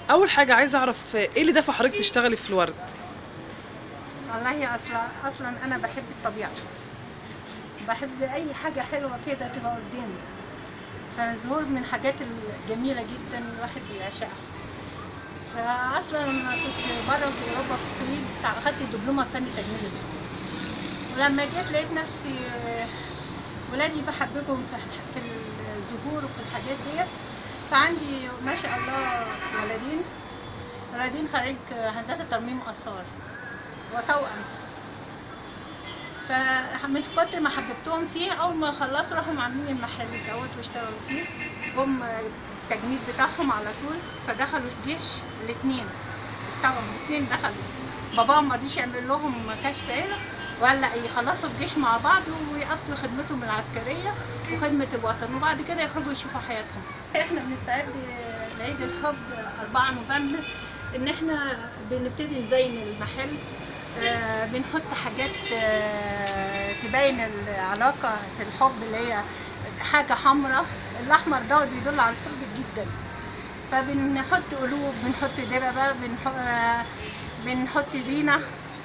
اول حاجه عايزه اعرف ايه اللي دفع حضرتك تشتغلي في الورد والله اصلا اصلا انا بحب الطبيعه بحب اي حاجه حلوه كده تبقى قدامي فالزهور من الحاجات الجميله جدا الواحد بيعشقها فاصلا لما كنت بره في اوروبا في السويد بتاع- اخدت دبلومه في فن تجميل الزهور ولما جيت لقيت نفسي آه، ولادي بحببهم في في الزهور وفي الحاجات ديت فعندي ما شاء الله ولدين ولدين خريج هندسه ترميم اثار وتوأم فمن كتر ما حببتهم فيه اول ما خلصوا راحوا عاملين المحل دوت واشتغلوا فيه هم التجميد بتاعهم على طول فدخلوا الجيش الاثنين التوأم الاثنين دخلوا باباهم ما رضيش يعمل لهم كشف عيله ولا يخلصوا الجيش مع بعض ويقضوا خدمتهم العسكريه وخدمه الوطن وبعد كده يخرجوا يشوفوا حياتهم احنا بنستعد لعيد الحب 4 نوفمبر ان احنا بنبتدي نزين المحل آه، بنحط حاجات آه، تبين العلاقة في الحب اللي هي حاجة حمراء الأحمر دوت بيدل على الحب جدا فبنحط قلوب بنحط دببة بنحط, بنحط زينة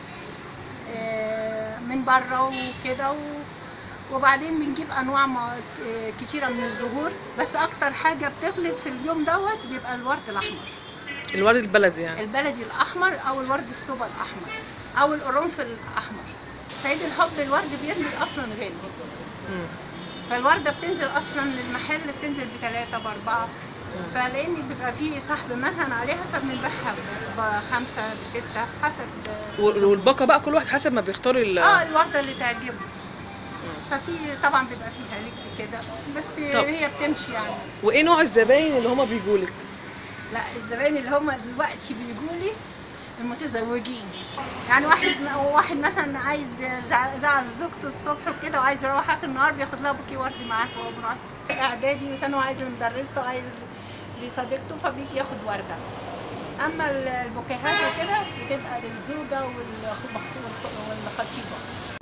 آه، من بره وكده و- وبعدين بنجيب انواع ما- آه، كتيره من الزهور بس اكتر حاجه بتخلص في اليوم دوت بيبقى الورد الاحمر الورد البلدي يعني البلدي الاحمر او الورد الصوبا الاحمر او القرنفل الاحمر في عيد الحب الورد بينزل اصلا غالي مم. فالورده بتنزل اصلا للمحل بتنزل بثلاثه باربعه فلان بيبقى فيه سحب مثلا عليها فبنبيعها ب- بخمسه بسته حسب وال- والباقه بقى كل واحد حسب ما بيختار ال اه الورده اللي تعجبه ففي طبعا بيبقى فيها لك كده بس طب. هي بتمشي يعني وايه نوع الزباين اللي هما بيجوا لك لا الزباين اللي هم دلوقتي بيجوا لي المتزوجين يعني واحد واحد مثلا عايز زع- زعل زوجته الصبح وكده وعايز يروح اخر النهار بياخد لها بوكي ورد معاه وهو بيروح اعدادي وثانوي عايز لمدرسته عايز لصديقته فبيجي ياخد ورده اما ال- البوكيهات وكده بتبقى للزوجه والخ- والخطيبه